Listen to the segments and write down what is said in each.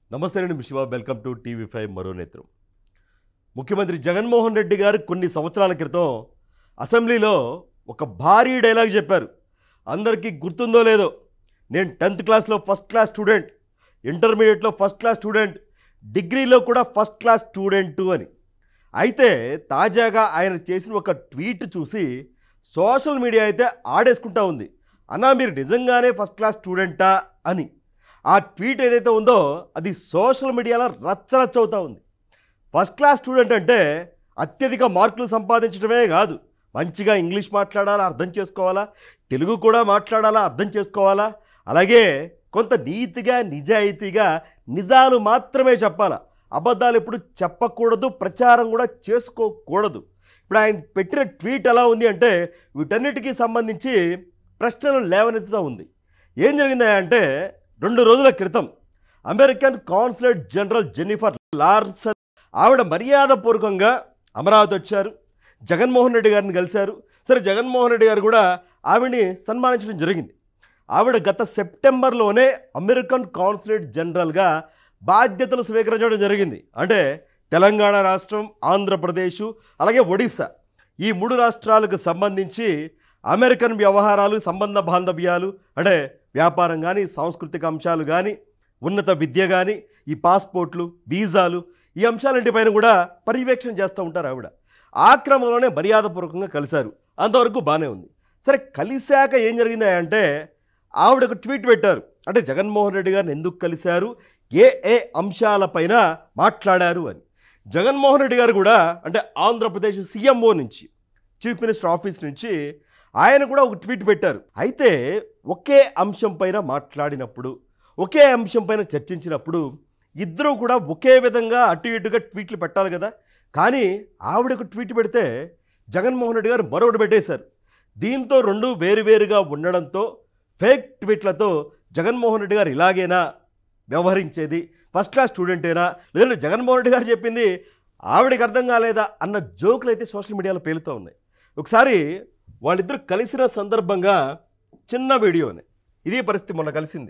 నమస్తే నేను Shiva welcome to TV five మరో నేత్రం ముఖ్యమంత్రి జగన్మోహన్ రెడ్డి గారు కొన్ని సంవత్సరాల క్రితం అసెంబ్లీలో ఒక భారీ డైలాగ్ చెప్పారు అందరికీ గుర్తుందో లేదో నేను టెన్త్ క్లాస్లో ఫస్ట్ క్లాస్ స్టూడెంట్ ఇంటర్మీడియట్లో ఫస్ట్ క్లాస్ స్టూడెంట్ డిగ్రీలో కూడా ఫస్ట్ క్లాస్ స్టూడెంటు అని అయితే తాజాగా ఆయన చేసిన ఒక ట్వీట్ చూసి సోషల్ మీడియా అయితే ఆడేసుకుంటా ఉంది అన్నా మీరు నిజంగానే ఫస్ట్ క్లాస్ స్టూడెంటా అని ఆ ట్వీట్ ఏదైతే ఉందో అది సోషల్ మీడియాలో రచ్చరచ్చ అవుతా ఉంది ఫస్ట్ క్లాస్ స్టూడెంట్ అంటే అత్యధిక మార్కులు సంపాదించడమే కాదు మంచిగా ఇంగ్లీష్ మాట్లాడాలా అర్థం చేసుకోవాలా తెలుగు కూడా మాట్లాడాలా అర్థం చేసుకోవాలా అలాగే కొంత నీతిగా నిజాయితీగా నిజాలు మాత్రమే చెప్పాలా అబద్ధాలు ఎప్పుడు చెప్పకూడదు ప్రచారం కూడా చేసుకోకూడదు ఇప్పుడు ఆయన పెట్టిన ట్వీట్ ఎలా ఉంది అంటే వీటన్నిటికీ సంబంధించి ప్రశ్నలు లేవనెత్తుతూ ఉంది ఏం జరిగింది అంటే రెండు రోజుల క్రితం American consulate general Jennifer Larson ఆవిడ మర్యాదపూర్వకంగా అమరావతి వచ్చారు జగన్మోహన్ రెడ్డి గారిని కలిశారు సరే జగన్మోహన్ రెడ్డి గారు కూడా ఆవిడని సన్మానించడం జరిగింది ఆవిడ గత సెప్టెంబర్లోనే అమెరికన్ కాన్సులేట్ జనరల్గా బాధ్యతలు స్వీకరించడం జరిగింది అంటే తెలంగాణ రాష్ట్రం ఆంధ్రప్రదేశ్ అలాగే ఒడిశా ఈ మూడు రాష్ట్రాలకు సంబంధించి అమెరికన్ వ్యవహారాలు సంబంధ బాంధవ్యాలు అంటే వ్యాపారం కానీ సాంస్కృతిక అంశాలు కానీ ఉన్నత విద్య కానీ ఈ పాస్పోర్ట్లు వీసాలు ఈ అంశాలంటిపైన కూడా పర్యవేక్షణ చేస్తూ ఉంటారు ఆవిడ ఆ క్రమంలోనే మర్యాదపూర్వకంగా కలిశారు అంతవరకు బాగానే ఉంది సరే కలిశాక ఏం జరిగింది అంటే ఆవిడ ఒక ట్వీట్ పెట్టారు అంటే జగన్మోహన్ రెడ్డి గారిని ఎందుకు కలిశారు ఏ ఏ అంశాలపైన మాట్లాడారు అని జగన్మోహన్ రెడ్డి గారు కూడా అంటే ఆంధ్రప్రదేశ్ సీఎంఓ నుంచి చీఫ్ మినిస్టర్ ఆఫీస్ నుంచి ఆయన కూడా ఒక ట్వీట్ పెట్టారు అయితే ఒకే అంశం పైన మాట్లాడినప్పుడు ఒకే అంశం పైన చర్చించినప్పుడు ఇద్దరూ కూడా ఒకే విధంగా అటు ఇటుగా ట్వీట్లు పెట్టాలి కదా కానీ ఆవిడకు ట్వీట్ పెడితే జగన్మోహన్ రెడ్డి గారు మరొకటి పెట్టేశారు దీంతో రెండు వేరువేరుగా ఉండడంతో ఫేక్ ట్వీట్లతో జగన్మోహన్ రెడ్డి గారు ఇలాగేనా వ్యవహరించేది ఫస్ట్ క్లాస్ స్టూడెంటేనా లేదంటే జగన్మోహన్ రెడ్డి గారు చెప్పింది ఆవిడకి అర్థం కాలేదా అన్న జోకులు అయితే సోషల్ మీడియాలో పేలుతూ ఉన్నాయి ఒకసారి వాళ్ళిద్దరు కలిసిన సందర్భంగా చిన్న వీడియోని ఇదే పరిస్థితి మొన్న కలిసింది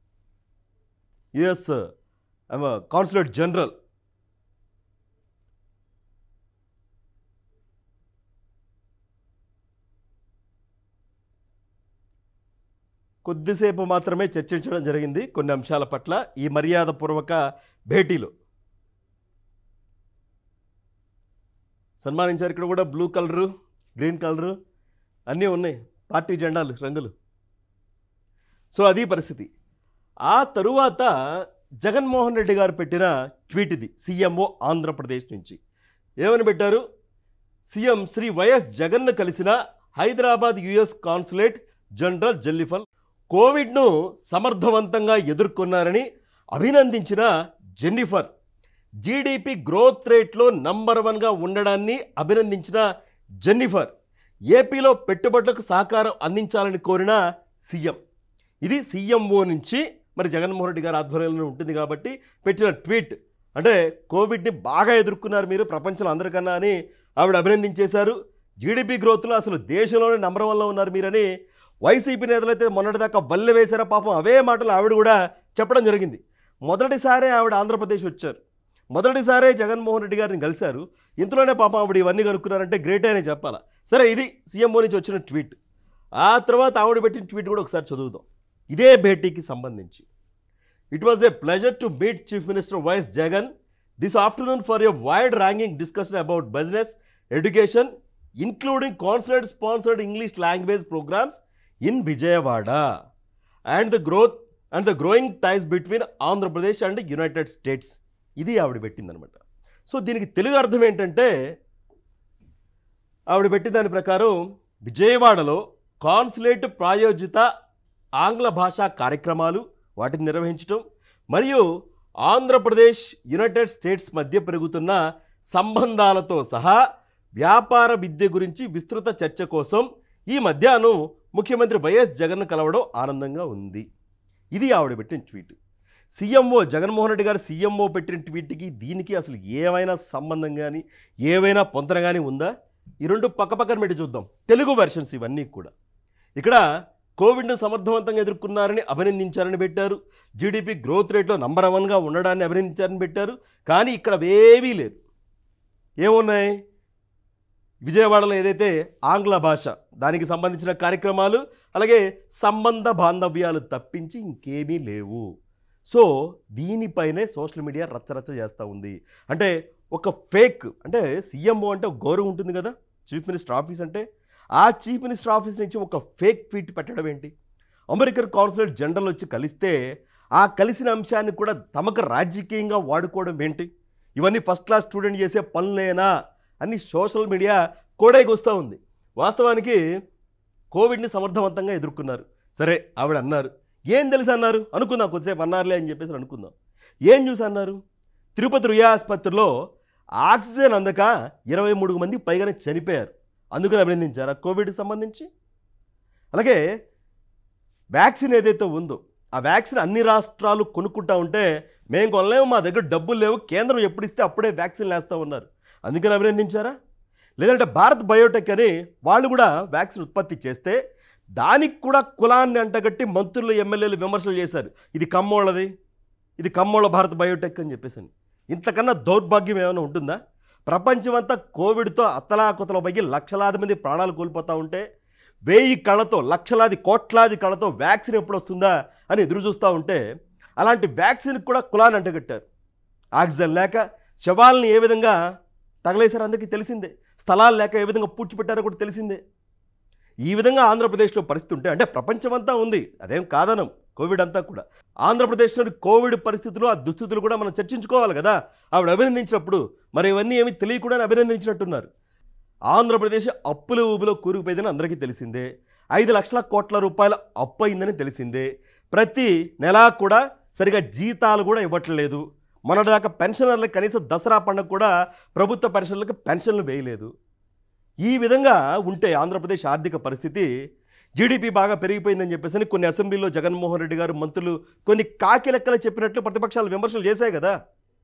యుఎస్ కాన్సులేట్ జనరల్ కొద్దిసేపు మాత్రమే చర్చించడం జరిగింది కొన్ని అంశాల పట్ల ఈ మర్యాదపూర్వక భేటీలో సన్మానించారు ఇక్కడ కూడా బ్లూ కలరు గ్రీన్ కలరు అన్నీ ఉన్నాయి పార్టీ జెండాలు రంగులు సో అది పరిస్థితి ఆ తరువాత జగన్మోహన్ రెడ్డి గారు పెట్టిన ట్వీట్ ఇది సీఎంఓ ఆంధ్రప్రదేశ్ నుంచి ఏమని పెట్టారు సీఎం శ్రీ వైఎస్ జగన్ను కలిసిన హైదరాబాద్ యుఎస్ కాన్సులేట్ జనరల్ జెల్లిఫల్ కోవిడ్ను సమర్థవంతంగా ఎదుర్కొన్నారని అభినందించిన జెన్నిఫర్ జీడిపి గ్రోత్ రేట్లో నంబర్ వన్గా ఉండడాన్ని అభినందించిన జెన్నిఫర్ ఏపీలో పెట్టుబడులకు సహకారం అందించాలని కోరిన సీఎం ఇది సీఎంఓ నుంచి మరి జగన్మోహన్ రెడ్డి గారి ఆధ్వర్యంలో ఉంటుంది కాబట్టి పెట్టిన ట్వీట్ అంటే కోవిడ్ని బాగా ఎదుర్కొన్నారు మీరు ప్రపంచంలో అందరికన్నా అని ఆవిడ అభినందించేశారు జీడిపి గ్రోత్లో అసలు దేశంలోనే నంబర్ వన్లో ఉన్నారు మీరని వైసీపీ నేతలైతే మొన్నటిదాకా వల్లె వేశారో పాపం అవే మాటలు ఆవిడ కూడా చెప్పడం జరిగింది మొదటిసారే ఆవిడ ఆంధ్రప్రదేశ్ వచ్చారు మొదటిసారే జగన్మోహన్ రెడ్డి గారిని కలిశారు ఇంతలోనే పాపం ఆవిడ ఇవన్నీ కనుక్కున్నారంటే గ్రేట్ అనే చెప్పాలా సరే ఇది సీఎంఓ నుంచి వచ్చిన ట్వీట్ ఆ తర్వాత ఆవిడ పెట్టిన ట్వీట్ కూడా ఒకసారి చదువుదాం ఇదే భేటీకి సంబంధించి it was a pleasure to meet chief minister YS Jagan this afternoon for a wide ranking discussion about business education including consulate sponsored English language programs in Vijayawada and the growth and the growing ties between Andhra Pradesh and United States ఇది ఆవిడ పెట్టిందనమాట so దీనికి తెలుగు అర్థం ఏంటంటే ఆవిడ పెట్టిన దాని ప్రకారం విజయవాడలో కాన్సులేట్ ప్రాయోజిత ఆంగ్ల భాషా కార్యక్రమాలు వాటిని నిర్వహించటం మరియు ఆంధ్రప్రదేశ్ యునైటెడ్ స్టేట్స్ మధ్య పెరుగుతున్న సంబంధాలతో సహా వ్యాపార విద్య గురించి విస్తృత చర్చ కోసం ఈ మధ్యాహ్నం ముఖ్యమంత్రి వైఎస్ జగన్ను కలవడం ఆనందంగా ఉంది ఇది ఆవిడ పెట్టిన ట్వీట్ సీఎంఓ జగన్మోహన్ రెడ్డి గారు సీఎంఓ పెట్టిన ట్వీట్కి దీనికి అసలు ఏమైనా సంబంధం కానీ ఏవైనా పొంతన కానీ ఉందా ఈ రెండు పక్క పక్కన పెట్టి చూద్దాం తెలుగు వెర్షన్స్ ఇవన్నీ కూడా ఇక్కడ కోవిడ్ను సమర్థవంతంగా ఎదుర్కొన్నారని అభినందించారని పెట్టారు జీడిపి గ్రోత్ రేట్లో నంబర్ వన్గా ఉండడాన్ని అభినందించారని పెట్టారు కానీ ఇక్కడ అవేవీ లేదు ఏమున్నాయి విజయవాడలో ఏదైతే ఆంగ్ల భాష దానికి సంబంధించిన కార్యక్రమాలు అలాగే సంబంధ బాంధవ్యాలు తప్పించి ఇంకేమీ లేవు సో దీనిపైనే సోషల్ మీడియా రచ్చరచ్చ చేస్తూ ఉంది అంటే ఒక ఫేక్ అంటే సీఎంఓ అంటే ఒక గౌరవం ఉంటుంది కదా చీఫ్ మినిస్టర్ ఆఫీస్ అంటే ఆ చీఫ్ మినిస్టర్ ఆఫీస్ నుంచి ఒక ఫేక్ ట్వీట్ పెట్టడం ఏంటి అమెరికన్ కాన్సులేట్ జనరల్ వచ్చి కలిస్తే ఆ కలిసిన అంశాన్ని కూడా తమకు రాజకీయంగా వాడుకోవడం ఏంటి ఇవన్నీ ఫస్ట్ క్లాస్ స్టూడెంట్ చేసే పనులేనా అని సోషల్ మీడియా కోడైకొస్తూ ఉంది వాస్తవానికి కోవిడ్ని సమర్థవంతంగా ఎదుర్కొన్నారు సరే ఆవిడ అన్నారు ఏం తెలుసు అన్నారు అనుకుందాం కొద్దిసేపు అన్నారులే అని చెప్పేసి అనుకుందాం ఏం చూసి అన్నారు తిరుపతి రుయా ఆసుపత్రిలో ఆక్సిజన్ అందక ఇరవై మూడు మంది పైగానే చనిపోయారు అందుకని అభినందించారా కోవిడ్కి సంబంధించి అలాగే వ్యాక్సిన్ ఏదైతే ఉందో ఆ వ్యాక్సిన్ అన్ని రాష్ట్రాలు కొనుక్కుంటా ఉంటే మేము కొనలేము మా దగ్గర డబ్బులు లేవు కేంద్రం ఎప్పుడు ఇస్తే అప్పుడే వ్యాక్సిన్ వేస్తూ ఉన్నారు అందుకని అభినందించారా లేదంటే భారత్ బయోటెక్ అని వాళ్ళు కూడా వ్యాక్సిన్ ఉత్పత్తి చేస్తే దానికి కూడా కులాన్ని అంటగట్టి మంత్రులు ఎమ్మెల్యేలు విమర్శలు చేశారు ఇది కమ్మోళ్ళది ఇది కమ్మోళ్ళ భారత్ బయోటెక్ అని చెప్పేసి ఇంతకన్నా దౌర్భాగ్యం ఏమైనా ఉంటుందా ప్రపంచమంతా కోవిడ్తో అత్తలాకుతలపోయి లక్షలాది మంది ప్రాణాలు కోల్పోతూ ఉంటే వెయ్యి కళ్ళతో లక్షలాది కోట్లాది కళ్ళతో వ్యాక్సిన్ ఎప్పుడు వస్తుందా అని ఎదురు చూస్తూ ఉంటే అలాంటి వ్యాక్సిన్ కూడా కులాన్ని అంటగట్టారు ఆక్సిజన్ లేక శవాల్ని ఏ విధంగా తగలేశారో అందరికీ తెలిసిందే స్థలాలు లేక ఏ విధంగా పూడ్చిపెట్టారో కూడా తెలిసిందే ఈ విధంగా ఆంధ్రప్రదేశ్లో పరిస్థితి ఉంటే అంటే ప్రపంచమంతా ఉంది అదేం కాదనం కోవిడ్ అంతా కూడా ఆంధ్రప్రదేశ్లోని కోవిడ్ పరిస్థితులు ఆ దుస్థితులు కూడా మనం చర్చించుకోవాలి కదా ఆవిడ అభినందించినప్పుడు మరి ఇవన్నీ ఏమీ తెలియకుండా అభినందించినట్టున్నారు ఆంధ్రప్రదేశ్ అప్పుల ఊబిలో కూరుకుపోయిందని అందరికీ తెలిసిందే ఐదు లక్షల కోట్ల రూపాయల అప్పు అయిందని తెలిసిందే ప్రతి నెలా కూడా సరిగా జీతాలు కూడా ఇవ్వట్లేదు మొన్నటిదాకా పెన్షనర్లకు కనీసం దసరా పండుగ కూడా ప్రభుత్వ పెన్షన్లకు పెన్షన్లు వేయలేదు ఈ విధంగా ఉంటే ఆంధ్రప్రదేశ్ ఆర్థిక పరిస్థితి జీడిపి బాగా పెరిగిపోయిందని చెప్పేసి కొన్ని అసెంబ్లీలో జగన్మోహన్ రెడ్డి గారు మంత్రులు కొన్ని కాకి లెక్కలు చెప్పినట్లు ప్రతిపక్షాలు విమర్శలు చేశాయి కదా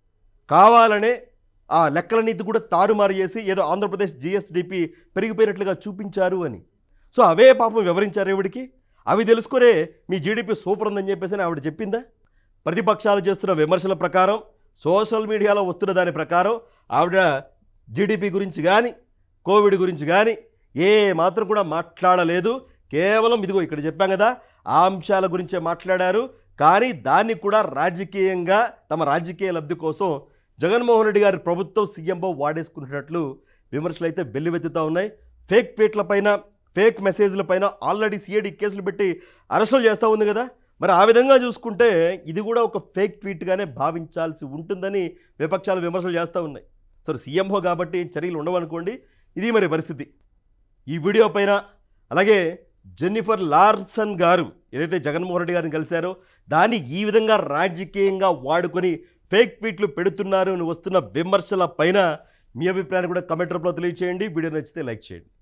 కావాలనే ఆ లెక్కల నీతి కూడా తారుమారు చేసి ఏదో ఆంధ్రప్రదేశ్ జిఎస్డిపి పెరిగిపోయినట్లుగా చూపించారు అని సో అవే పాపం వివరించారు ఎవడికి అవి తెలుసుకునే మీ జీడిపి సూపర్ ఉందని చెప్పేసి అని ఆవిడ చెప్పిందా ప్రతిపక్షాలు చేస్తున్న విమర్శల ప్రకారం సోషల్ మీడియాలో వస్తున్న దాని ప్రకారం ఆవిడ జీడిపి గురించి కానీ కోవిడ్ గురించి కానీ ఏ మాత్రం కూడా మాట్లాడలేదు కేవలం ఇదిగో ఇక్కడ చెప్పాం కదా ఆ అంశాల గురించే మాట్లాడారు కానీ దాన్ని కూడా రాజకీయంగా తమ రాజకీయ లబ్ధి కోసం జగన్మోహన్ రెడ్డి గారి ప్రభుత్వం సీఎంఓ వాడేసుకుంటున్నట్లు విమర్శలు అయితే వెల్లువెత్తుతూ ఉన్నాయి ఫేక్ ట్వీట్ల పైన ఫేక్ మెసేజ్ల పైన ఆల్రెడీ సిఐడి కేసులు పెట్టి అరెస్టులు చేస్తూ ఉంది కదా మరి ఆ విధంగా చూసుకుంటే ఇది కూడా ఒక ఫేక్ ట్వీట్గానే భావించాల్సి ఉంటుందని విపక్షాలు విమర్శలు చేస్తూ ఉన్నాయి సరే సీఎంఓ కాబట్టి చర్యలు ఉండవనుకోండి ఇది మరి పరిస్థితి ఈ వీడియో పైన అలాగే జెన్నిఫర్ లార్సన్ గారు ఏదైతే జగన్మోహన్ రెడ్డి గారిని కలిశారో దాన్ని ఈ విధంగా రాజకీయంగా వాడుకొని ఫేక్ ట్వీట్లు పెడుతున్నారు అని వస్తున్న విమర్శల పైన మీ అభిప్రాయాన్ని కూడా కమెంట్ రూపంలో తెలియచేయండి వీడియో నచ్చితే లైక్ చేయండి